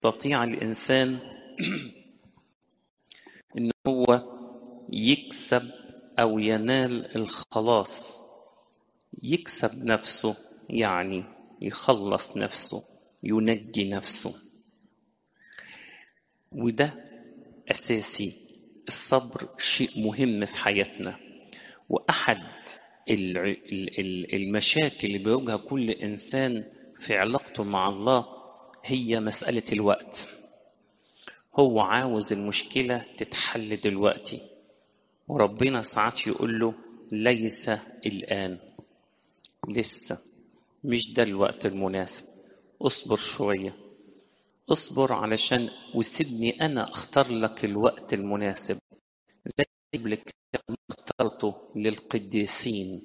يستطيع الإنسان إن هو يكسب أو ينال الخلاص يكسب نفسه يعني يخلص نفسه ينجي نفسه وده أساسي الصبر شيء مهم في حياتنا وأحد المشاكل اللي بيواجهها كل إنسان في علاقته مع الله هي مسألة الوقت هو عاوز المشكلة تتحل دلوقتي وربنا ساعات يقول له ليس الآن لسه مش ده الوقت المناسب اصبر شوية اصبر علشان وسيبني أنا أختار لك الوقت المناسب زي قبلك اخترته للقديسين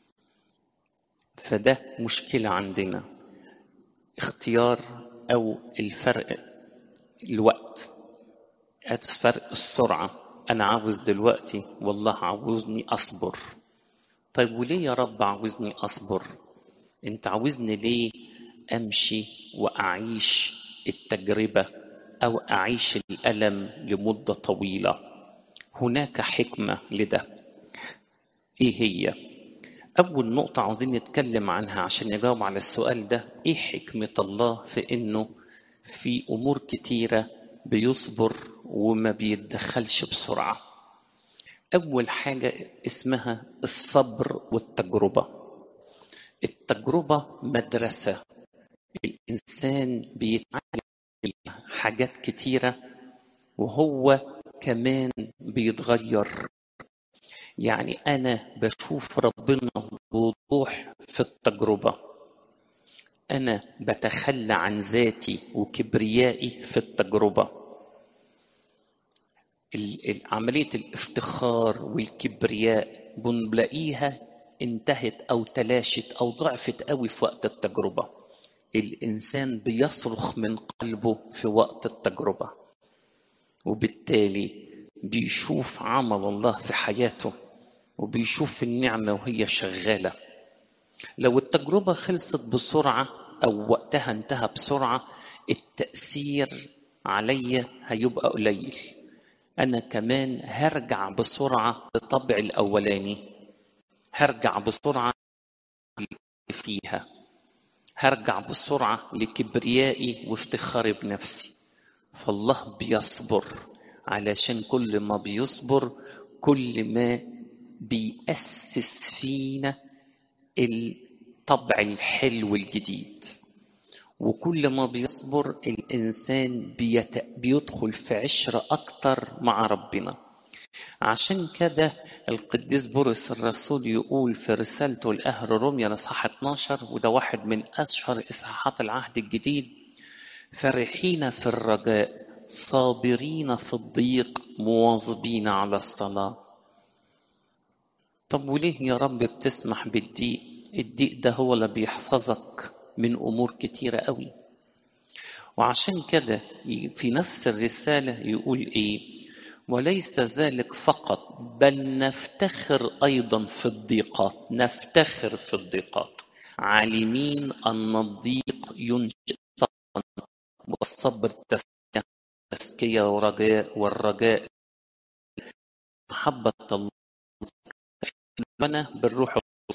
فده مشكلة عندنا اختيار أو الفرق الوقت فرق السرعة أنا عاوز دلوقتي والله عاوزني أصبر طيب وليه يا رب عاوزني أصبر أنت عاوزني ليه أمشي وأعيش التجربة أو أعيش الألم لمدة طويلة هناك حكمة لده إيه هي؟ أول نقطة عاوزين نتكلم عنها عشان نجاوب على السؤال ده إيه حكمة الله في إنه في أمور كتيرة بيصبر وما بيتدخلش بسرعة أول حاجة اسمها الصبر والتجربة التجربة مدرسة الإنسان بيتعلم حاجات كتيرة وهو كمان بيتغير يعني أنا بشوف ربنا بوضوح في التجربة أنا بتخلى عن ذاتي وكبريائي في التجربة عملية الافتخار والكبرياء بنلاقيها انتهت أو تلاشت أو ضعفت قوي في وقت التجربة الإنسان بيصرخ من قلبه في وقت التجربة وبالتالي بيشوف عمل الله في حياته وبيشوف النعمة وهي شغالة لو التجربة خلصت بسرعة أو وقتها انتهى بسرعة التأثير عليا هيبقى قليل أنا كمان هرجع بسرعة لطبعي الأولاني هرجع بسرعة فيها هرجع بسرعة لكبريائي وافتخاري بنفسي فالله بيصبر علشان كل ما بيصبر كل ما بيأسس فينا الطبع الحلو الجديد وكل ما بيصبر الإنسان بيت... بيدخل في عشرة أكتر مع ربنا عشان كده القديس بولس الرسول يقول في رسالته لأهل روميا الإصحاح 12 وده واحد من أشهر إصحاحات العهد الجديد فرحين في الرجاء صابرين في الضيق مواظبين على الصلاة طب وليه يا رب بتسمح بالضيق الضيق ده هو اللي بيحفظك من أمور كتيرة قوي وعشان كده في نفس الرسالة يقول إيه وليس ذلك فقط بل نفتخر أيضا في الضيقات نفتخر في الضيقات عالمين أن الضيق ينشئ صبرا والصبر تزكية ورجاء والرجاء محبة الله لنا بالروح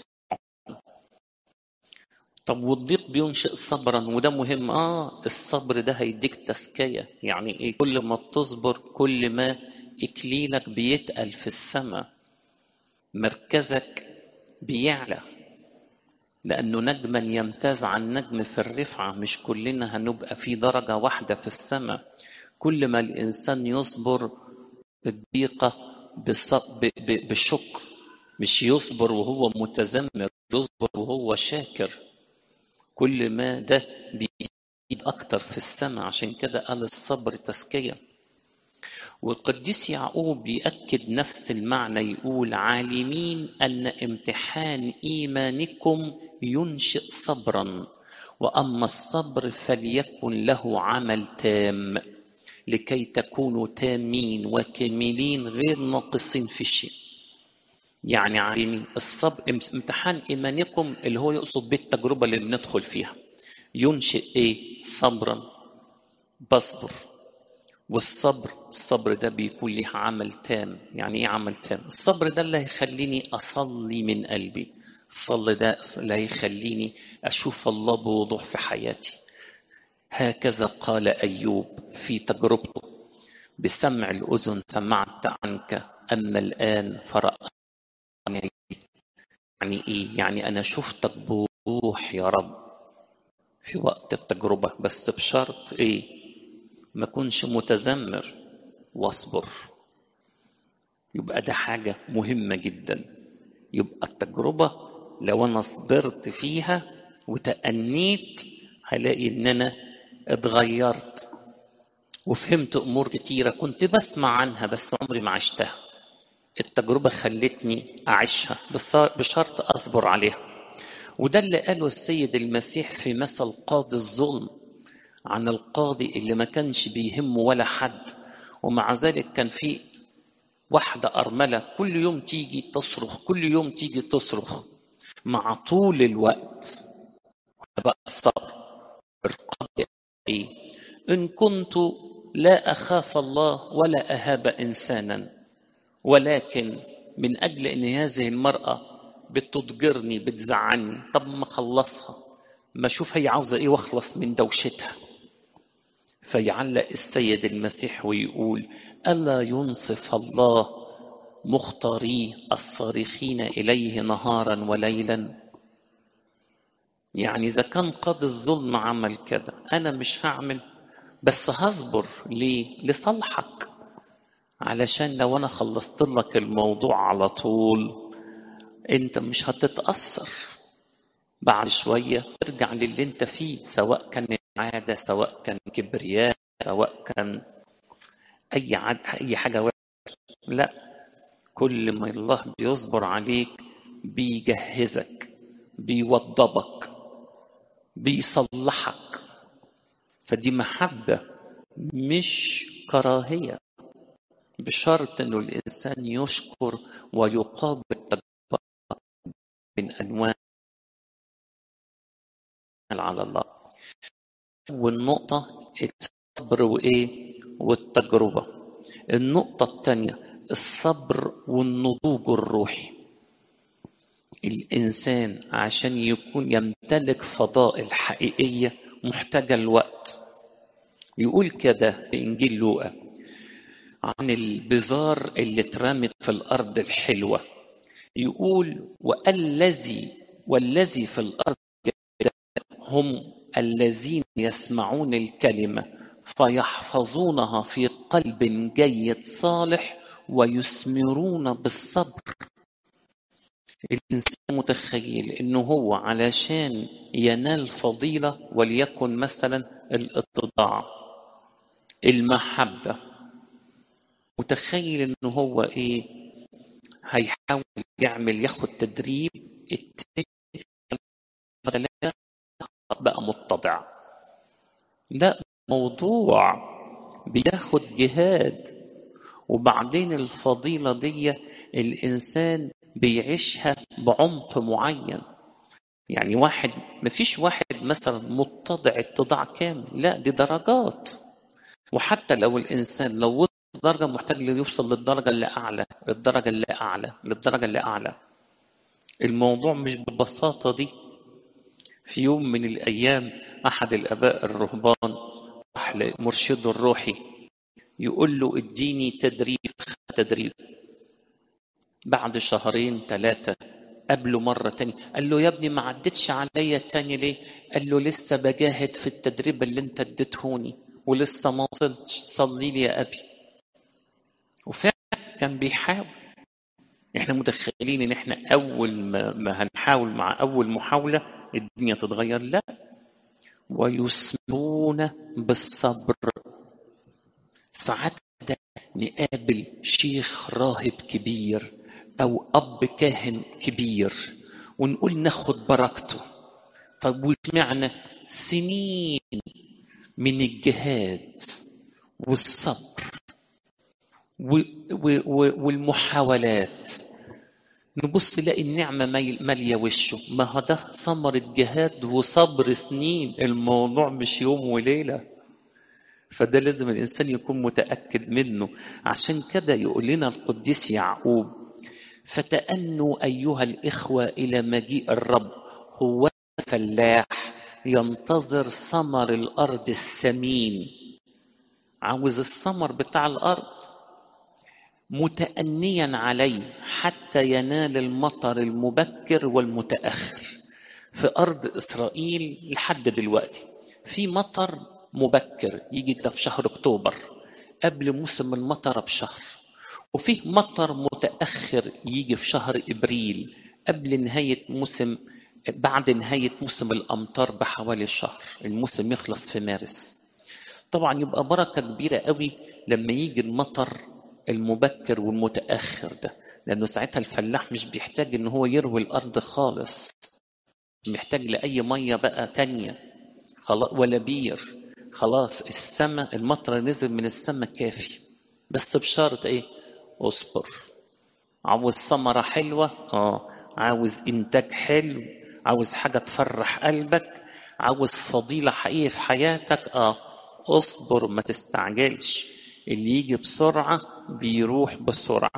طب والضيق بينشئ صبرا وده مهم اه الصبر ده هيديك تزكيه يعني ايه كل ما بتصبر كل ما اكليلك بيتقل في السماء مركزك بيعلى لانه نجما يمتاز عن نجم في الرفعه مش كلنا هنبقى في درجه واحده في السماء كل ما الانسان يصبر الضيقه بالشكر مش يصبر وهو متذمر يصبر وهو شاكر كل ما ده بيزيد أكتر في السماء عشان كده قال الصبر تزكية والقديس يعقوب بيأكد نفس المعنى يقول عالمين أن امتحان إيمانكم ينشئ صبرا وأما الصبر فليكن له عمل تام لكي تكونوا تامين وكاملين غير ناقصين في شيء يعني عالمين الصبر امتحان ايمانكم اللي هو يقصد بالتجربه اللي بندخل فيها ينشئ ايه صبرا بصبر والصبر الصبر ده بيكون ليه عمل تام يعني ايه عمل تام الصبر ده اللي هيخليني اصلي من قلبي الصلي ده اللي هيخليني اشوف الله بوضوح في حياتي هكذا قال ايوب في تجربته بسمع الاذن سمعت عنك اما الان فرأني يعني ايه يعني انا شفتك بوضوح يا رب في وقت التجربه بس بشرط ايه ما كنش متذمر واصبر يبقى ده حاجة مهمة جدا يبقى التجربة لو أنا صبرت فيها وتأنيت هلاقي إن أنا اتغيرت وفهمت أمور كتيرة كنت بسمع عنها بس عمري ما عشتها التجربة خلتني أعيشها بشرط أصبر عليها وده اللي قاله السيد المسيح في مثل قاضي الظلم عن القاضي اللي ما كانش بيهمه ولا حد ومع ذلك كان في واحدة أرملة كل يوم تيجي تصرخ كل يوم تيجي تصرخ مع طول الوقت بقى الصبر القاضي إيه؟ إن كنت لا أخاف الله ولا أهاب إنسانا ولكن من أجل أن هذه المرأة بتضجرني بتزعلني طب ما خلصها ما أشوف هي عاوزة إيه وأخلص من دوشتها فيعلق السيد المسيح ويقول ألا ينصف الله مختاريه الصارخين إليه نهارا وليلا يعني إذا كان قاضي الظلم عمل كده أنا مش هعمل بس هصبر ليه؟ لصالحك علشان لو أنا خلصت لك الموضوع على طول أنت مش هتتأثر بعد شوية ترجع للي أنت فيه سواء كان عادة سواء كان كبرياء سواء كان أي عاد أي حاجة وحشة لا كل ما الله بيصبر عليك بيجهزك بيوضبك بيصلحك فدي محبة مش كراهية بشرط انه الانسان يشكر ويقابل التجربة من انواع على الله والنقطة الصبر وإيه والتجربة النقطة الثانية الصبر والنضوج الروحي الإنسان عشان يكون يمتلك فضائل حقيقية محتاجة الوقت يقول كده في إنجيل لوقا عن البزار اللي اترمت في الأرض الحلوة يقول والذي والذي في الأرض هم الذين يسمعون الكلمة فيحفظونها في قلب جيد صالح ويثمرون بالصبر الإنسان متخيل إنه هو علشان ينال فضيلة وليكن مثلا الاتضاع المحبة متخيل إنه هو إيه هيحاول يعمل ياخد تدريب بقى متضع لا موضوع بياخد جهاد وبعدين الفضيلة دي الإنسان بيعيشها بعمق معين يعني واحد مفيش واحد مثلا متضع اتضاع كامل لا دي درجات وحتى لو الإنسان لو وصل درجة محتاج يوصل للدرجة اللي أعلى للدرجة اللي أعلى للدرجة اللي أعلى الموضوع مش بالبساطة دي في يوم من الأيام أحد الآباء الرهبان راح لمرشده الروحي يقول له اديني تدريب تدريب بعد شهرين ثلاثة قبله مرة تانية قال له يا ابني ما عدتش عليا تاني ليه قال له لسه بجاهد في التدريب اللي انت اديتهوني ولسه ما وصلتش صلي لي يا أبي وفعلا كان بيحاول احنا متخيلين ان احنا اول ما, ما هنحاول مع اول محاوله الدنيا تتغير لا ويثمرون بالصبر ساعات ده نقابل شيخ راهب كبير او اب كاهن كبير ونقول ناخد بركته طب وسمعنا سنين من الجهاد والصبر والمحاولات نبص نلاقي النعمة مالية وشه ما هو ده ثمرة جهاد وصبر سنين الموضوع مش يوم وليلة فده لازم الإنسان يكون متأكد منه عشان كده يقول لنا القديس يعقوب فتأنوا أيها الإخوة إلى مجيء الرب هو فلاح ينتظر ثمر الأرض السمين عاوز الثمر بتاع الأرض متأنيا عليه حتى ينال المطر المبكر والمتأخر في أرض إسرائيل لحد دلوقتي في مطر مبكر يجي ده في شهر أكتوبر قبل موسم المطر بشهر وفيه مطر متأخر يجي في شهر إبريل قبل نهاية موسم بعد نهاية موسم الأمطار بحوالي شهر الموسم يخلص في مارس طبعا يبقى بركة كبيرة قوي لما يجي المطر المبكر والمتأخر ده لأنه ساعتها الفلاح مش بيحتاج إن هو يروي الأرض خالص مش محتاج لأي مية بقى تانية خلاص ولا بير خلاص السماء المطر نزل من السماء كافي بس بشرط إيه اصبر عاوز ثمرة حلوة اه عاوز إنتاج حلو عاوز حاجة تفرح قلبك عاوز فضيلة حقيقية في حياتك اه اصبر ما تستعجلش اللي يجي بسرعة بيروح بسرعة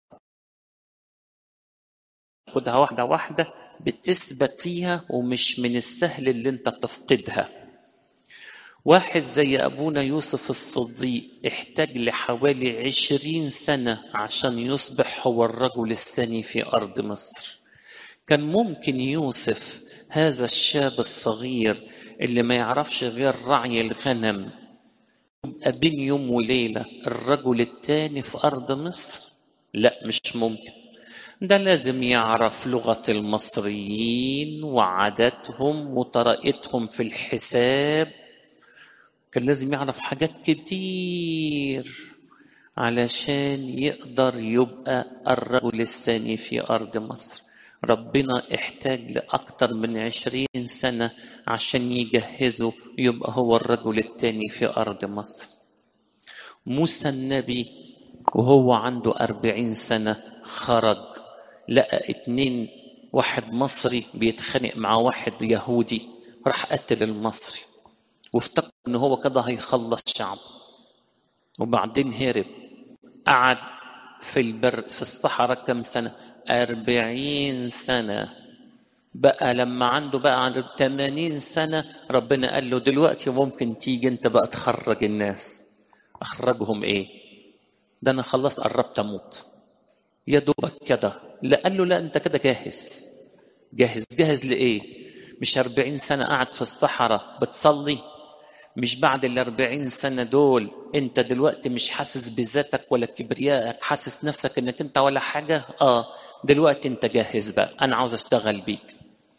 خدها واحدة واحدة بتثبت فيها ومش من السهل اللي انت تفقدها واحد زي أبونا يوسف الصديق احتاج لحوالي عشرين سنة عشان يصبح هو الرجل الثاني في أرض مصر كان ممكن يوسف هذا الشاب الصغير اللي ما يعرفش غير رعي الغنم يبقى بين يوم وليلة الرجل الثاني في أرض مصر لا مش ممكن ده لازم يعرف لغة المصريين وعاداتهم وطريقتهم في الحساب كان لازم يعرف حاجات كتير علشان يقدر يبقى الرجل الثاني في أرض مصر ربنا احتاج لأكثر من عشرين سنة عشان يجهزه يبقى هو الرجل الثاني في أرض مصر موسى النبي وهو عنده أربعين سنة خرج لقى اتنين واحد مصري بيتخانق مع واحد يهودي راح قتل المصري وافتكر ان هو كده هيخلص شعب وبعدين هرب قعد في البرد في الصحراء كم سنة أربعين سنة بقى لما عنده بقى عنده 80 سنة ربنا قال له دلوقتي ممكن تيجي انت بقى تخرج الناس اخرجهم ايه ده انا خلاص قربت اموت يا دوبك كده لا قال له لا انت كده جاهز جاهز جاهز لايه مش 40 سنة قاعد في الصحراء بتصلي مش بعد الأربعين سنة دول أنت دلوقتي مش حاسس بذاتك ولا كبريائك حاسس نفسك أنك أنت ولا حاجة آه دلوقتي أنت جاهز بقى أنا عاوز أشتغل بيك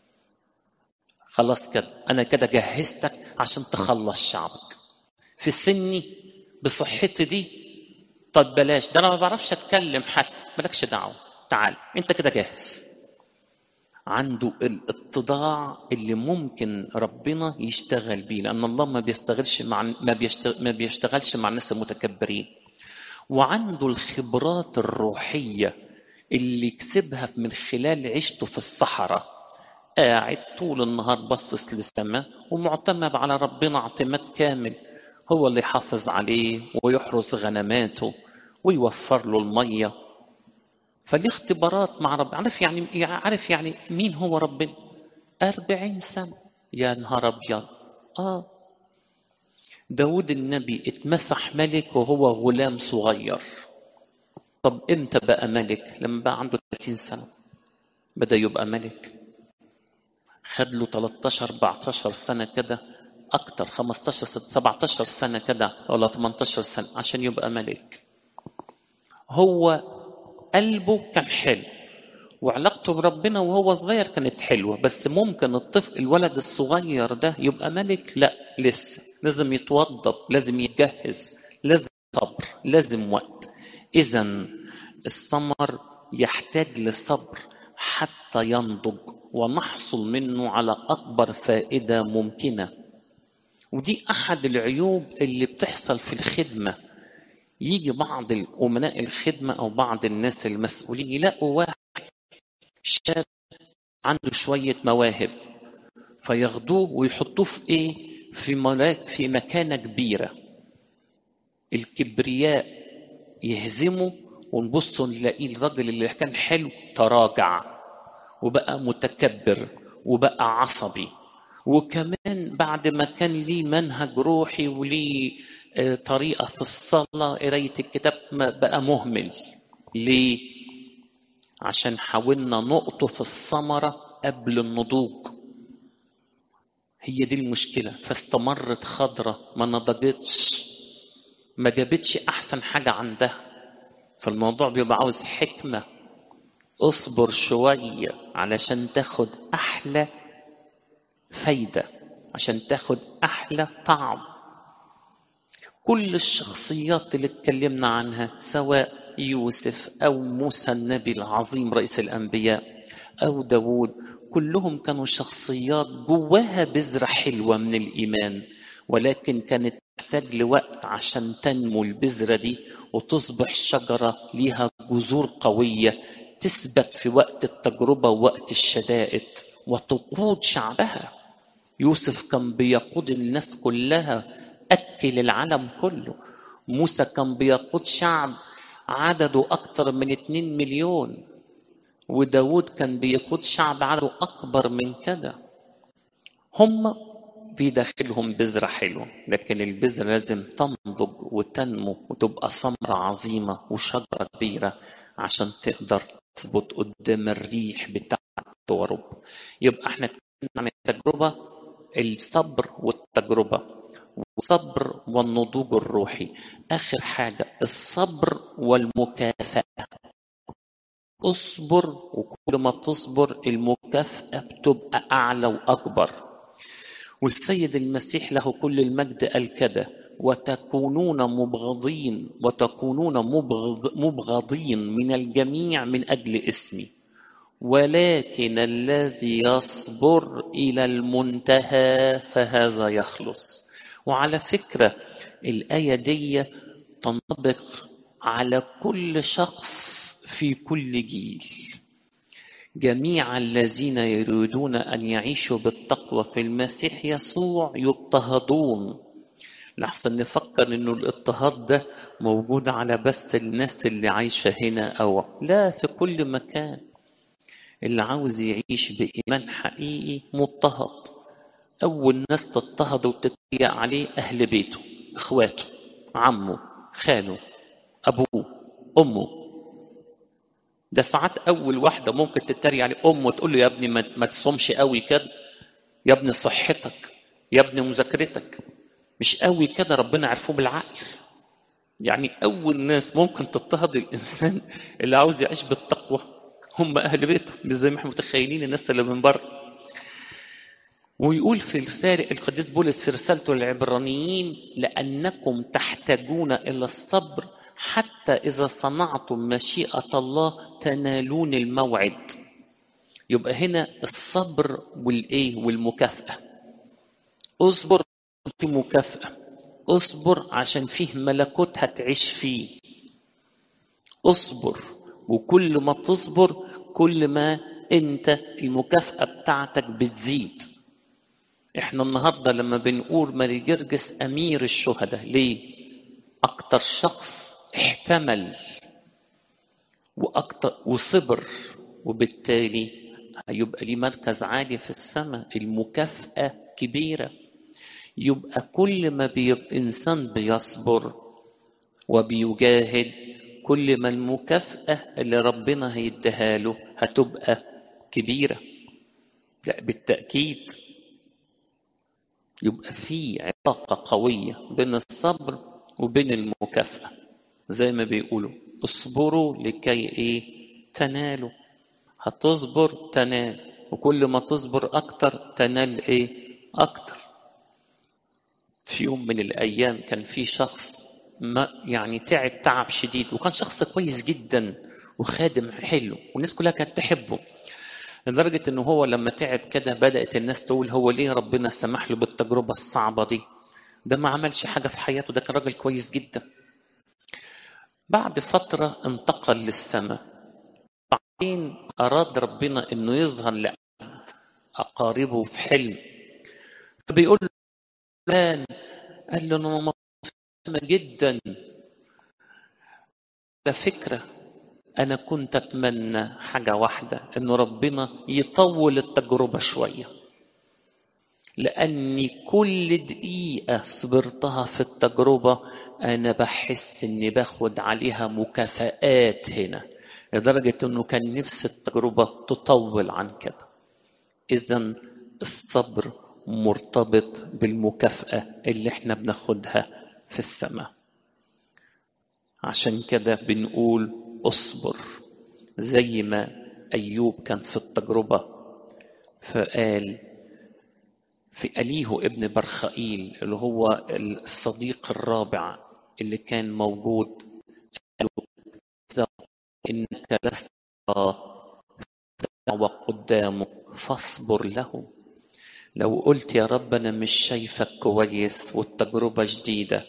خلاص كده أنا كده جهزتك عشان تخلص شعبك في سني بصحتي دي طب بلاش ده أنا ما بعرفش أتكلم حتى مالكش دعوة تعال أنت كده جاهز عنده الاتضاع اللي ممكن ربنا يشتغل بيه لان الله ما بيشتغلش مع ما, بيشتغل ما بيشتغلش مع الناس المتكبرين وعنده الخبرات الروحيه اللي يكسبها من خلال عيشته في الصحراء قاعد طول النهار باصص للسماء ومعتمد على ربنا اعتماد كامل هو اللي يحافظ عليه ويحرس غنماته ويوفر له الميه فليه اختبارات مع رب عارف يعني عارف يعني مين هو ربنا أربعين سنة يا نهار أبيض آه داود النبي اتمسح ملك وهو غلام صغير طب امتى بقى ملك لما بقى عنده 30 سنة بدأ يبقى ملك خد له 13 14 سنة كده أكتر 15 17 سنة كده ولا 18 سنة عشان يبقى ملك هو قلبه كان حلو وعلاقته بربنا وهو صغير كانت حلوة بس ممكن الطفل الولد الصغير ده يبقى ملك لا لسه لازم يتوضب لازم يتجهز لازم صبر لازم وقت إذا الثمر يحتاج لصبر حتى ينضج ونحصل منه على أكبر فائدة ممكنة ودي أحد العيوب اللي بتحصل في الخدمة يجي بعض الأمناء الخدمة أو بعض الناس المسؤولين يلاقوا واحد شاب عنده شوية مواهب فياخدوه ويحطوه في إيه؟ في ملاك في مكانة كبيرة الكبرياء يهزمه ونبص نلاقيه الراجل اللي كان حلو تراجع وبقى متكبر وبقى عصبي وكمان بعد ما كان ليه منهج روحي وليه طريقة في الصلاة قراية الكتاب بقى مهمل ليه؟ عشان حاولنا نقطف الثمرة قبل النضوج هي دي المشكلة فاستمرت خضرة ما نضجتش ما جابتش أحسن حاجة عندها فالموضوع بيبقى عاوز حكمة اصبر شوية علشان تاخد أحلى فايدة عشان تاخد أحلى طعم كل الشخصيات اللي اتكلمنا عنها سواء يوسف أو موسى النبي العظيم رئيس الأنبياء أو داود كلهم كانوا شخصيات جواها بذرة حلوة من الإيمان ولكن كانت تحتاج لوقت عشان تنمو البذرة دي وتصبح شجرة ليها جذور قوية تثبت في وقت التجربة ووقت الشدائد وتقود شعبها يوسف كان بيقود الناس كلها أكل العالم كله موسى كان بيقود شعب عدده أكثر من 2 مليون وداود كان بيقود شعب عدده أكبر من كده هم في داخلهم بذرة حلوة لكن البذرة لازم تنضج وتنمو وتبقى ثمرة عظيمة وشجرة كبيرة عشان تقدر تثبت قدام الريح بتاع التورب يبقى احنا اتكلمنا عن التجربة الصبر والتجربة والصبر والنضوج الروحي آخر حاجة الصبر والمكافأة اصبر وكل ما تصبر المكافأة بتبقى أعلى وأكبر والسيد المسيح له كل المجد قال كده وتكونون مبغضين وتكونون مبغض مبغضين من الجميع من أجل اسمي ولكن الذي يصبر إلى المنتهى فهذا يخلص وعلى فكرة الآية دي تنطبق على كل شخص في كل جيل جميع الذين يريدون أن يعيشوا بالتقوى في المسيح يسوع يضطهدون لحسن نفكر انه الاضطهاد ده موجود على بس الناس اللي عايشة هنا او لا في كل مكان اللي عاوز يعيش بإيمان حقيقي مضطهد أول ناس تضطهد وتتريق عليه أهل بيته إخواته عمه خاله أبوه أمه ده ساعات أول واحدة ممكن تتريق عليه أمه تقول له يا ابني ما تصومش قوي كده يا ابني صحتك يا ابني مذاكرتك مش قوي كده ربنا عرفوه بالعقل يعني أول ناس ممكن تضطهد الإنسان اللي عاوز يعيش بالتقوى هم أهل بيته مش زي ما احنا متخيلين الناس اللي من بره ويقول في رسالة القديس بولس في رسالته للعبرانيين لأنكم تحتاجون إلى الصبر حتى إذا صنعتم مشيئة الله تنالون الموعد يبقى هنا الصبر والإيه والمكافأة اصبر في مكافأة اصبر عشان فيه ملكوت هتعيش فيه اصبر وكل ما تصبر كل ما انت المكافأة بتاعتك بتزيد احنا النهاردة لما بنقول ماري جرجس امير الشهداء ليه اكتر شخص احتمل واكتر وصبر وبالتالي هيبقى ليه مركز عالي في السماء المكافأة كبيرة يبقى كل ما بي... إنسان بيصبر وبيجاهد كل ما المكافأة اللي ربنا هيديها له هتبقى كبيرة لا بالتأكيد يبقى في علاقة قوية بين الصبر وبين المكافأة زي ما بيقولوا اصبروا لكي ايه تنالوا هتصبر تنال وكل ما تصبر اكتر تنال ايه اكتر في يوم من الايام كان في شخص ما يعني تعب تعب شديد وكان شخص كويس جدا وخادم حلو والناس كلها كانت تحبه لدرجة إنه هو لما تعب كده بدأت الناس تقول هو ليه ربنا سمح له بالتجربة الصعبة دي ده ما عملش حاجة في حياته ده كان راجل كويس جدا بعد فترة انتقل للسماء بعدين أراد ربنا إنه يظهر لأحد أقاربه في حلم فبيقول له فلان قال له أنا مبسوط جدا على فكرة أنا كنت أتمنى حاجة واحدة إن ربنا يطول التجربة شوية لأني كل دقيقة صبرتها في التجربة أنا بحس إني باخد عليها مكافآت هنا لدرجة إنه كان نفس التجربة تطول عن كده إذا الصبر مرتبط بالمكافأة اللي احنا بناخدها في السماء عشان كده بنقول اصبر زي ما أيوب كان في التجربة فقال في أليه ابن برخائيل اللي هو الصديق الرابع اللي كان موجود قال إنك لست دعوة قدامه فاصبر له لو قلت يا رب أنا مش شايفك كويس والتجربة جديدة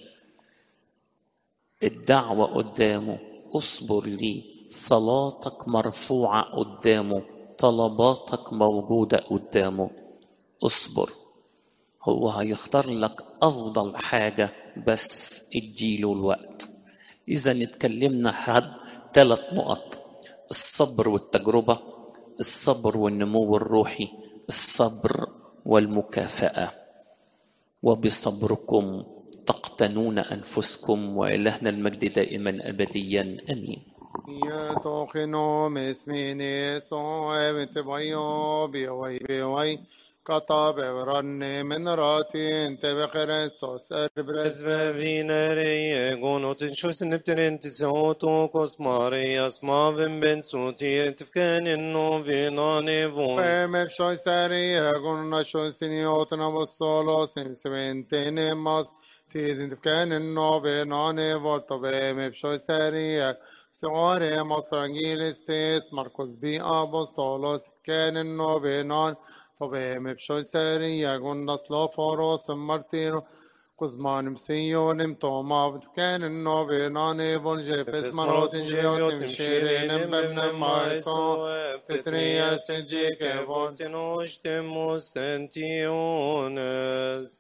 الدعوة قدامه اصبر لي صلاتك مرفوعة قدامه طلباتك موجودة قدامه اصبر هو هيختار لك أفضل حاجة بس اديله الوقت إذا اتكلمنا عن ثلاث نقط الصبر والتجربة الصبر والنمو الروحي الصبر والمكافأة وبصبركم تقتنون أنفسكم وإلهنا المجد دائما أبديا أمين يتوخنو مسميني سوء بتبعيو بيوي بيوي كطاب ورن من راتي انت بخريستوس اربرز Svervinere gonotin shusin nepteren tisoto kosmare asmavim ben suti tifkanin no vinane von Peme pshoj seri egun na shoj siniot na vosolo sim seventene mas tidin tifkanin no venane volto peme pshoj seri Sore mas frangilistes Marcos bi apostolos kanin no venan Tobe me pshoj seri egun na sloforos martiro Kuzmanim sijonim toma tifkanin no venane von jefes marotin jiotim shirenim bebnem maeson Tetria sejike von Vortinoshtem ostentiones